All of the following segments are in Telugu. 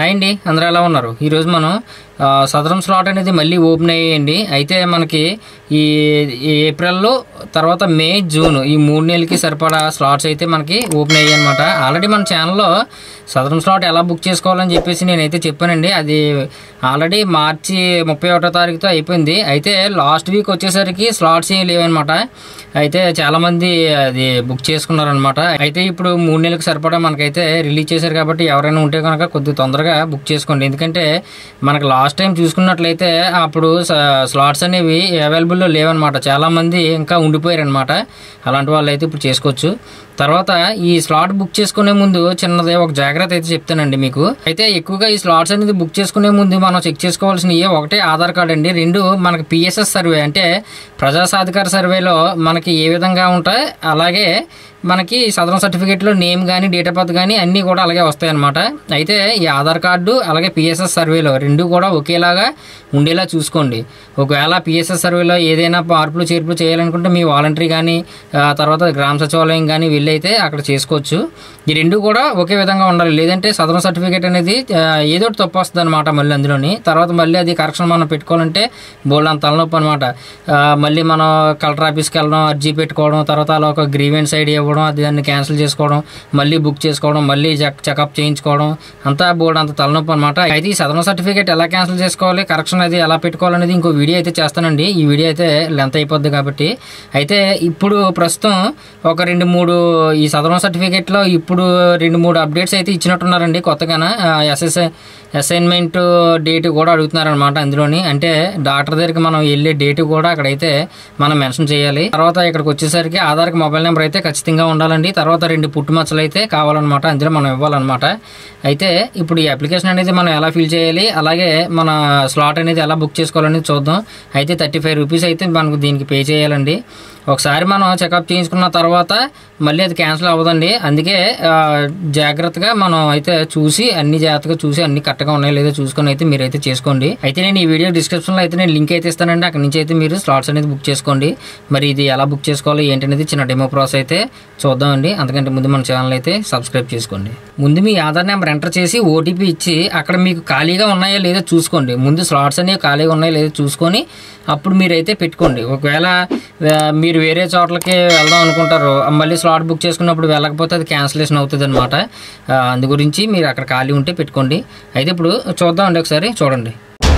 హాయ్ అండి అందరూ ఎలా ఉన్నారు ఈరోజు మనం ఆ, సదరం స్లాట్ అనేది మళ్ళీ ఓపెన్ అయ్యాయండి అయితే మనకి ఈ ఈ ఏప్రిల్లో తర్వాత మే జూన్ ఈ మూడు నెలలకి సరిపడా స్లాట్స్ అయితే మనకి ఓపెన్ అయ్యాయి అనమాట ఆల్రెడీ మన ఛానల్లో సదరం స్లాట్ ఎలా బుక్ చేసుకోవాలని చెప్పేసి నేనైతే చెప్పానండి అది ఆల్రెడీ మార్చి ముప్పై ఒకటో తారీఖుతో అయిపోయింది అయితే లాస్ట్ వీక్ వచ్చేసరికి స్లాట్స్ ఏం లేవన్నమాట అయితే చాలామంది అది బుక్ చేసుకున్నారనమాట అయితే ఇప్పుడు మూడు నెలలకు సరిపడా మనకైతే రిలీజ్ చేశారు కాబట్టి ఎవరైనా ఉంటే కనుక కొద్దిగా తొందరగా బుక్ చేసుకోండి ఎందుకంటే మనకు లాస్ట్ టైం చూసుకున్నట్లయితే అప్పుడు స్లాట్స్ అనేవి అవైలబుల్లో లేవన్నమాట చాలామంది ఇంకా ఉండిపోయారనమాట అలాంటి వాళ్ళు అయితే ఇప్పుడు చేసుకోవచ్చు తర్వాత ఈ స్లాట్ బుక్ చేసుకునే ముందు చిన్నది ఒక జాగ్రత్త అయితే చెప్తానండి మీకు అయితే ఎక్కువగా ఈ స్లాట్స్ అనేది బుక్ చేసుకునే ముందు మనం చెక్ చేసుకోవాల్సినవి ఒకటే ఆధార్ కార్డ్ అండి రెండు మనకి పిఎస్ఎస్ సర్వే అంటే ప్రజా సాధికార సర్వేలో మనకి ఏ విధంగా ఉంటాయి అలాగే మనకి సదరన్ సర్టిఫికేట్లో నేమ్ కానీ డేట్ ఆఫ్ బర్త్ కానీ అన్నీ కూడా అలాగే వస్తాయన్నమాట అయితే ఈ ఆధార్ కార్డు అలాగే పిఎస్ఎస్ సర్వేలో రెండు కూడా ఒకేలాగా ఉండేలా చూసుకోండి ఒకవేళ పిఎస్ఎస్ సర్వేలో ఏదైనా మార్పులు చేర్పులు చేయాలనుకుంటే మీ వాలంటరీ కానీ ఆ, తర్వాత గ్రామ సచివాలయం కానీ వెళ్ళైతే అక్కడ చేసుకోవచ్చు ఈ రెండు కూడా ఒకే విధంగా ఉండాలి లేదంటే సదరన్ సర్టిఫికేట్ అనేది ఆ, ఏదో ఒకటి తప్పు వస్తుంది అనమాట మళ్ళీ అందులోని తర్వాత మళ్ళీ అది కరెక్షన్ మనం పెట్టుకోవాలంటే బోల్డ్ అంత తలనొప్పి అనమాట మళ్ళీ మనం కలెక్టర్ ఆఫీస్కి వెళ్ళడం అర్జీ పెట్టుకోవడం తర్వాత అలా ఒక గ్రీవెన్స్ ఐడి ఇవ్వడం అది దాన్ని క్యాన్సిల్ చేసుకోవడం మళ్ళీ బుక్ చేసుకోవడం మళ్ళీ చెక్ చెకప్ చేయించుకోవడం అంతా బోర్డు అంత తలనొప్పి అనమాట అయితే ఈ సదరన్ సర్టిఫికేట్ ఎలా క్యాన్సిల్ చేసుకోవాలి కరెక్షన్ అది ఎలా పెట్టుకోవాలనేది ఇంకో వీడియో అయితే చేస్తానండి ఈ వీడియో అయితే లెంత్ అయిపోద్ది కాబట్టి అయితే ఇప్పుడు ప్రస్తుతం ఒక రెండు మూడు ఈ సదరన్ సర్టిఫికేట్లో ఇప్పుడు రెండు మూడు అప్డేట్స్ అయితే ఇచ్చినట్టున్నారండి కొత్తగాన ఎస్ఎస్ అసైన్మెంట్ డేట్ కూడా అడుగుతున్నారనమాట అందులోని అంటే డాక్టర్ దగ్గరికి మనం వెళ్ళే డేట్ కూడా అక్కడైతే మనం మెన్షన్ చేయాలి తర్వాత ఇక్కడికి వచ్చేసరికి ఆధార్కి మొబైల్ నెంబర్ అయితే ఖచ్చితంగా ఉండాలండి తర్వాత రెండు పుట్టుమచ్చలు అయితే కావాలన్నమాట అందులో మనం ఇవ్వాలన్నమాట అయితే ఇప్పుడు ఈ అప్లికేషన్ అనేది మనం ఎలా ఫిల్ చేయాలి అలాగే మన స్లాట్ అనేది ఎలా బుక్ చేసుకోవాలనేది చూద్దాం అయితే థర్టీ ఫైవ్ రూపీస్ అయితే మనకు దీనికి పే చేయాలండి ఒకసారి మనం చెకప్ చేయించుకున్న తర్వాత మళ్ళీ అది క్యాన్సిల్ అవ్వదండి అందుకే ఆ, జాగ్రత్తగా మనం అయితే చూసి అన్ని జాగ్రత్తగా చూసి అన్ని కరెక్ట్గా ఉన్నాయో లేదో చూసుకొని అయితే మీరు అయితే చేసుకోండి అయితే నేను ఈ వీడియో డిస్క్రిప్షన్లో అయితే నేను లింక్ అయితే ఇస్తానండి అక్కడ నుంచి అయితే మీరు స్లాట్స్ అనేది బుక్ చేసుకోండి మరి ఇది ఎలా బుక్ చేసుకోవాలో ఏంటనేది చిన్న డెమో ప్రాసెస్ అయితే చూద్దామండి అంతకంటే ముందు మన ఛానల్ అయితే సబ్స్క్రైబ్ చేసుకోండి ముందు మీ ఆధార్ నెంబర్ ఎంటర్ చేసి ఓటీపీ ఇచ్చి అక్కడ మీకు ఖాళీగా ఉన్నాయో లేదో చూసుకోండి ముందు స్లాట్స్ అనేవి ఖాళీగా ఉన్నాయో లేదో చూసుకొని అప్పుడు మీరైతే పెట్టుకోండి ఒకవేళ ఆ, మీరు వేరే చోట్లకి వెళ్దాం అనుకుంటారు మళ్ళీ స్లాట్ బుక్ చేసుకున్నప్పుడు వెళ్ళకపోతే అది క్యాన్సిలేషన్ అవుతుంది అనమాట అందు గురించి మీరు అక్కడ ఖాళీ ఉంటే పెట్టుకోండి అయితే ఇప్పుడు చూద్దామండి ఒకసారి చూడండి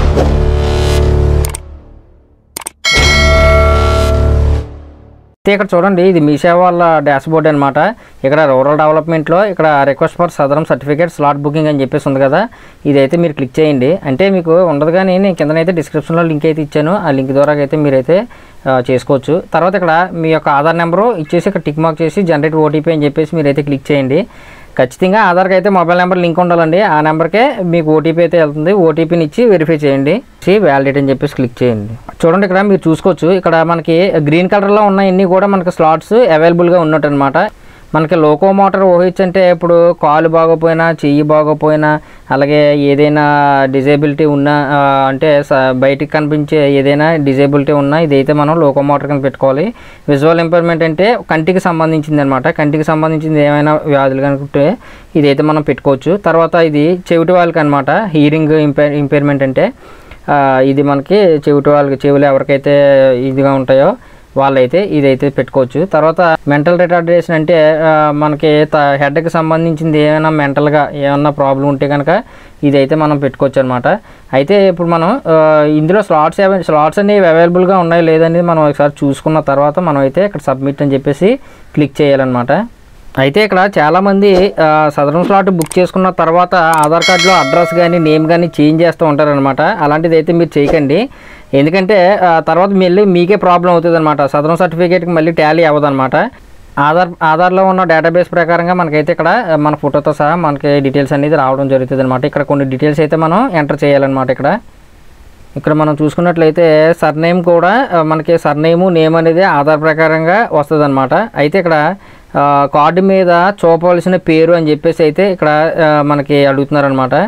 అయితే ఇక్కడ చూడండి ఇది మీ సేవ వాళ్ళ డాష్ బోర్డ్ అనమాట ఇక్కడ రూరల్ డెవలప్మెంట్లో ఇక్కడ request for SADAREM certificate slot booking అని చెప్పేసి ఉంది కదా ఇదైతే మీరు క్లిక్ చేయండి అంటే మీకు ఉండదు కానీ నేను కిందనైతే డిస్క్రిప్షన్లో లింక్ అయితే ఇచ్చాను ఆ లింక్ ద్వారా అయితే మీరైతే ఆ, చేసుకోవచ్చు తర్వాత ఇక్కడ మీ యొక్క ఆధార్ నెంబరు ఇచ్చేసి ఇక్కడ టిక్ మార్క్ చేసి జనరేట్ ఓటీపీ అని చెప్పేసి మీరైతే క్లిక్ చేయండి ఖచ్చితంగా ఆధార్కి అయితే మొబైల్ నెంబర్ లింక్ ఉండాలండి ఆ నెంబర్కే మీకు ఓటీపీ అయితే వెళ్తుంది ఓటీపీని ఇచ్చి వెరిఫై చేయండి వ్యాలిడేట్ అని చెప్పేసి క్లిక్ చేయండి చూడండి ఇక్కడ మీరు చూసుకోవచ్చు ఇక్కడ మనకి గ్రీన్ కలర్లో ఉన్న అన్ని కూడా మనకి స్లాట్స్ అవైలబుల్గా ఉన్నట్టు అనమాట మనకి లోకో మోటార్ ఓహెచ్ అంటే ఇప్పుడు కాలు బాగోపోయినా చెయ్యి బాగోపోయినా అలాగే ఏదైనా డిజేబిలిటీ ఉన్నా ఆ, అంటే స- బయటికి కనిపించే ఏదైనా డిజేబిలిటీ ఉన్నా ఇదైతే మనం లోకో మోటార్ కింద పెట్టుకోవాలి విజువల్ ఇంపైర్మెంట్ అంటే కంటికి సంబంధించింది అనమాట కంటికి సంబంధించింది ఏమైనా వ్యాధులు కనుకుంటే ఇదైతే మనం పెట్టుకోవచ్చు తర్వాత ఇది చెవిటి వాళ్ళకి అనమాట హీరింగ్ ఇంపైర్ ఇంపైర్మెంట్ అంటే ఆ, ఇది మనకి చెవిటి వాళ్ళకి చెవులు ఎవరికైతే ఇదిగా ఉంటాయో వాళ్ళైతే ఇదైతే పెట్టుకోవచ్చు తర్వాత మెంటల్ రిటార్డేషన్ అంటే ఆ, మనకి త- హెడ్కి సంబంధించింది ఏమైనా మెంటల్గా ఏమన్నా ప్రాబ్లం ఉంటే కనుక ఇదైతే మనం పెట్టుకోవచ్చు అనమాట అయితే ఇప్పుడు మనం ఆ, ఇందులో స్లాట్స్ స్లాట్స్ అనేవి అవైలబుల్గా ఉన్నాయి లేదనేది మనం ఒకసారి చూసుకున్న తర్వాత మనం అయితే ఇక్కడ సబ్మిట్ అని చెప్పేసి క్లిక్ చేయాలన్నమాట అయితే ఇక్కడ చాలామంది ఆ, సదరన్ స్లాట్ బుక్ చేసుకున్న తర్వాత ఆధార్ కార్డులో అడ్రస్ కానీ నేమ్ కానీ చేంజ్ చేస్తూ ఉంటారనమాట అలాంటిది అయితే మీరు చేయకండి ఎందుకంటే ఆ, తర్వాత మళ్ళీ మీకే ప్రాబ్లం అవుతుంది అనమాట సదరన్ సర్టిఫికేట్కి మళ్ళీ టాలీ అవ్వదన్నమాట ఆధార్ ఆధార్లో ఉన్న డేటాబేస్ ప్రకారంగా మనకైతే ఇక్కడ ఆ, మన ఫోటోతో సహా మనకి డీటెయిల్స్ అనేది రావడం జరుగుతుంది అనమాట ఇక్కడ కొన్ని డీటెయిల్స్ అయితే మనం ఎంటర్ చేయాలన్నమాట ఇక్కడ ఇక్కడ మనం చూసుకున్నట్లయితే సర్నేమ్ కూడా ఆ, మనకి సర్నేము నేమ్ అనేది ఆధార్ ప్రకారంగా వస్తుంది అయితే ఇక్కడ ఆ, కార్డు మీద చూపవలసిన పేరు అని చెప్పేసి అయితే ఇక్కడ ఆ, మనకి అడుగుతున్నారనమాట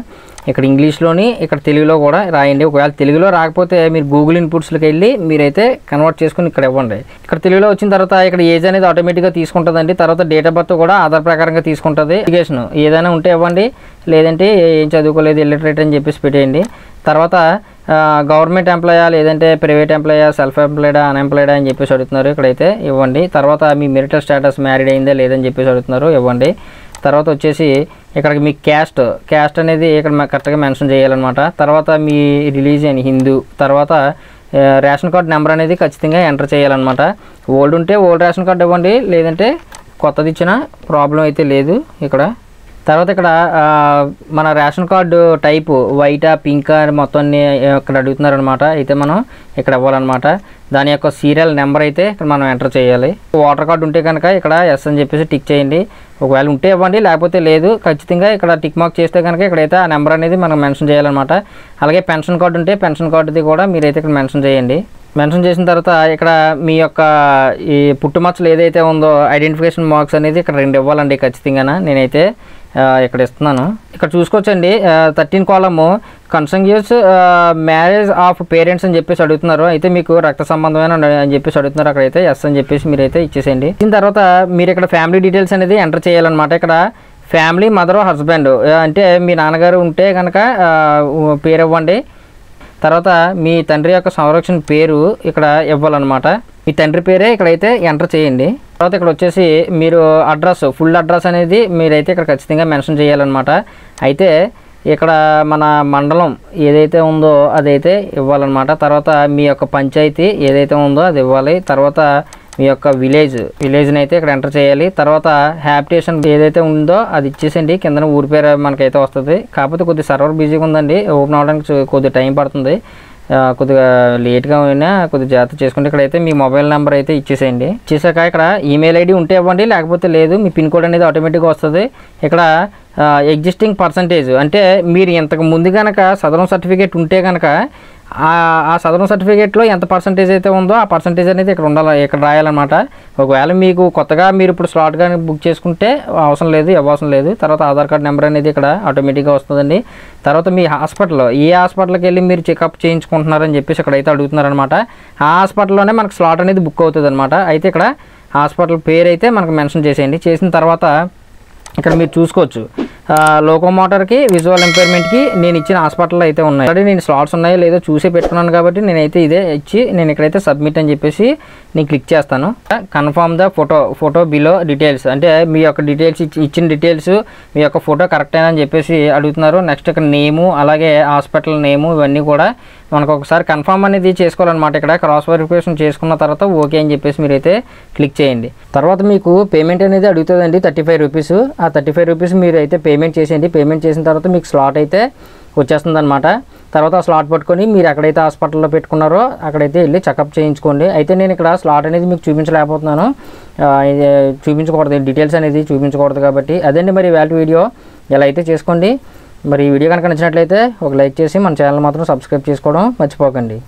ఇక్కడ ఇంగ్లీష్లోని ఇక్కడ తెలుగులో కూడా రాయండి ఒకవేళ తెలుగులో రాకపోతే మీరు గూగుల్ ఇన్పుట్స్లోకి వెళ్ళి మీరైతే కన్వర్ట్ చేసుకుని ఇక్కడ ఇవ్వండి ఇక్కడ తెలుగులో వచ్చిన తర్వాత ఇక్కడ ఏజ్ అనేది ఆటోమేటిక్గా తీసుకుంటుందండి తర్వాత డేట్ ఆఫ్ బర్త్ కూడా ఆధార్ ప్రకారంగా తీసుకుంటుంది ఎడ్యుకేషన్ ఏదైనా ఉంటే ఇవ్వండి లేదంటే ఏం చదువుకోలేదు ఇల్లిటరేట్ అని చెప్పేసి పెట్టేయండి తర్వాత గవర్నమెంట్ ఎంప్లాయా లేదంటే ప్రైవేట్ ఎంప్లాయా సెల్ఫ్ ఎంప్లాయిడా అన్ఎంప్లాయిడా అని చెప్పేసి అడుగుతున్నారు ఇక్కడైతే ఇవ్వండి తర్వాత మీ మెరిటల్ స్టేటస్ మ్యారీడ్ అయిందా లేదని చెప్పేసి అడుగుతున్నారు ఇవ్వండి తర్వాత వచ్చేసి ఇక్కడికి మీ క్యాస్ట్ క్యాస్ట్ అనేది ఇక్కడ మా కరెక్ట్గా మెన్షన్ చేయాలన్నమాట తర్వాత మీ రిలీజియన్ హిందూ తర్వాత ఆ, రేషన్ కార్డ్ నెంబర్ అనేది ఖచ్చితంగా ఎంటర్ చేయాలన్నమాట ఓల్డ్ ఉంటే ఓల్డ్ రేషన్ కార్డ్ ఇవ్వండి లేదంటే కొత్తది ఇచ్చినా ప్రాబ్లం అయితే లేదు ఇక్కడ తర్వాత ఇక్కడ ఆ, మన రేషన్ కార్డు టైపు వైటా పింకా అని మొత్తం అన్ని ఇక్కడ అడుగుతున్నారనమాట అయితే మనం ఇక్కడ ఇవ్వాలన్నమాట దాని యొక్క సీరియల్ నెంబర్ అయితే ఇక్కడ మనం ఎంటర్ చేయాలి ఓటర్ కార్డు ఉంటే కనుక ఇక్కడ ఎస్ అని చెప్పేసి టిక్ చేయండి ఒకవేళ ఉంటే ఇవ్వండి లేకపోతే లేదు ఖచ్చితంగా ఇక్కడ టిక్ మార్క్ చేస్తే కనుక ఇక్కడైతే ఆ నెంబర్ అనేది మనం మెన్షన్ చేయాలన్నమాట అలాగే పెన్షన్ కార్డు ఉంటే పెన్షన్ కార్డుది కూడా మీరైతే ఇక్కడ మెన్షన్ చేయండి మెన్షన్ చేసిన తర్వాత ఇక్కడ మీ యొక్క ఈ పుట్టుమచ్చలు ఏదైతే ఉందో ఐడెంటిఫికేషన్ మార్క్స్ అనేది ఇక్కడ రెండు ఇవ్వాలండి ఖచ్చితంగా నేనైతే ఆ, ఇక్కడ ఇస్తున్నాను ఇక్కడ చూసుకోవచ్చండి థర్టీన్ కాలము కన్సంగ్యూస్ మ్యారేజ్ ఆఫ్ పేరెంట్స్ అని చెప్పేసి అడుగుతున్నారు అయితే మీకు రక్త సంబంధమైన అని చెప్పేసి అడుగుతున్నారు అక్కడైతే ఎస్ అని చెప్పేసి మీరైతే ఇచ్చేసేయండి దీని తర్వాత మీరు ఇక్కడ ఫ్యామిలీ డీటెయిల్స్ అనేది ఎంటర్ చేయాలన్నమాట ఇక్కడ ఫ్యామిలీ మదర్ హస్బెండ్ అంటే మీ నాన్నగారు ఉంటే కనుక ఆ, పేరు ఇవ్వండి తర్వాత మీ తండ్రి యొక్క సంరక్షణ పేరు ఇక్కడ ఇవ్వాలన్నమాట మీ తండ్రి పేరే ఇక్కడైతే ఎంటర్ చేయండి తర్వాత ఇక్కడ వచ్చేసి మీరు అడ్రస్ ఫుల్ అడ్రస్ అనేది మీరైతే ఇక్కడ ఖచ్చితంగా మెన్షన్ చేయాలన్నమాట అయితే ఇక్కడ మన మండలం ఏదైతే ఉందో అదైతే ఇవ్వాలన్నమాట తర్వాత మీ యొక్క పంచాయతీ ఏదైతే ఉందో అది ఇవ్వాలి తర్వాత మీ యొక్క విలేజ్ విలేజ్ని అయితే ఇక్కడ ఎంటర్ చేయాలి తర్వాత హ్యాబిటేషన్ ఏదైతే ఉందో అది ఇచ్చేసండి కింద ఊరి పేరు మనకైతే వస్తుంది కాకపోతే కొద్దిగా సర్వర్ బిజీగా ఉందండి ఓపెన్ అవ్వడానికి చు- కొద్దిగా టైం పడుతుంది ఆ, కొద్దిగా లేట్గా అయినా కొద్దిగా జాగ్రత్త చేసుకుంటే ఇక్కడైతే మీ మొబైల్ నెంబర్ అయితే ఇచ్చేసేయండి ఇచ్చేసాక ఇక్కడ ఈమెయిల్ ఐడి ఉంటే ఇవ్వండి లేకపోతే లేదు మీ పిన్ కోడ్ అనేది ఆటోమేటిక్గా వస్తుంది ఇక్కడ ఎగ్జిస్టింగ్ పర్సంటేజ్ అంటే మీరు ఇంతకు ముందు కనుక సదరం సర్టిఫికేట్ ఉంటే కనుక ఆ ఆ సదరం సర్టిఫికేట్లో ఎంత పర్సంటేజ్ అయితే ఉందో ఆ పర్సంటేజ్ అనేది ఇక్కడ ఉండాలి ఇక్కడ రాయాలన్నమాట ఒకవేళ మీకు కొత్తగా మీరు ఇప్పుడు స్లాట్ కానీ బుక్ చేసుకుంటే అవసరం లేదు ఇవ్వవసరం లేదు తర్వాత ఆధార్ కార్డ్ నెంబర్ అనేది ఇక్కడ ఆటోమేటిక్గా వస్తుందండి తర్వాత మీ హాస్పిటల్ ఏ హాస్పిటల్కి వెళ్ళి మీరు చెకప్ చేయించుకుంటున్నారని చెప్పేసి ఇక్కడ అయితే అడుగుతున్నారనమాట ఆ హాస్పిటల్లోనే మనకు స్లాట్ అనేది బుక్ అవుతుంది అనమాట అయితే ఇక్కడ హాస్పిటల్ పేరు అయితే మనకు మెన్షన్ చేసేయండి చేసిన తర్వాత ఇక్కడ మీరు చూసుకోవచ్చు లోకోమోటర్కి విజువల్ ఎంపైర్మెంట్కి నేను ఇచ్చిన హాస్పిటల్ అయితే ఉన్నాయి ఆల్రెడీ నేను స్లాట్స్ ఉన్నాయో లేదో చూసి పెట్టుకున్నాను కాబట్టి నేనైతే ఇదే ఇచ్చి నేను ఇక్కడైతే సబ్మిట్ అని చెప్పేసి నేను క్లిక్ చేస్తాను confirm the photo photo below details అంటే మీ యొక్క డీటెయిల్స్ ఇచ్చిన డీటెయిల్స్ మీ యొక్క ఫోటో కరెక్ట్ అని చెప్పేసి అడుగుతున్నారు నెక్స్ట్ ఇక్కడ నేము అలాగే హాస్పిటల్ నేము ఇవన్నీ కూడా మనకు ఒకసారి కన్ఫర్మ్ అనేది చేసుకోవాలన్నమాట ఇక్కడ క్రాస్ వెరిఫికేషన్ చేసుకున్న తర్వాత ఓకే అని చెప్పేసి మీరైతే క్లిక్ చేయండి తర్వాత మీకు పేమెంట్ అనేది అడుగుతుందండి థర్టీ ఫైవ్ రూపీస్ ఆ థర్టీ ఫైవ్ రూపీస్ మీరు అయితే పేమెంట్ చేసేయండి పేమెంట్ చేసిన తర్వాత మీకు స్లాట్ అయితే వచ్చేస్తుంది అనమాట తర్వాత ఆ స్లాట్ పట్టుకొని మీరు ఎక్కడైతే హాస్పిటల్లో పెట్టుకున్నారో అక్కడైతే వెళ్ళి చెకప్ చేయించుకోండి అయితే నేను ఇక్కడ స్లాట్ అనేది మీకు చూపించలేకపోతున్నాను ఆ, ఇది చూపించకూడదు డీటెయిల్స్ అనేది చూపించకూడదు కాబట్టి అదండి మరి వాల్యూ వీడియో ఇలా అయితే చేసుకోండి మరి ఈ వీడియో కనుక నచ్చినట్లయితే ఒక లైక్ చేసి మన ఛానల్ మాత్రం సబ్స్క్రైబ్ చేసుకోవడం మర్చిపోకండి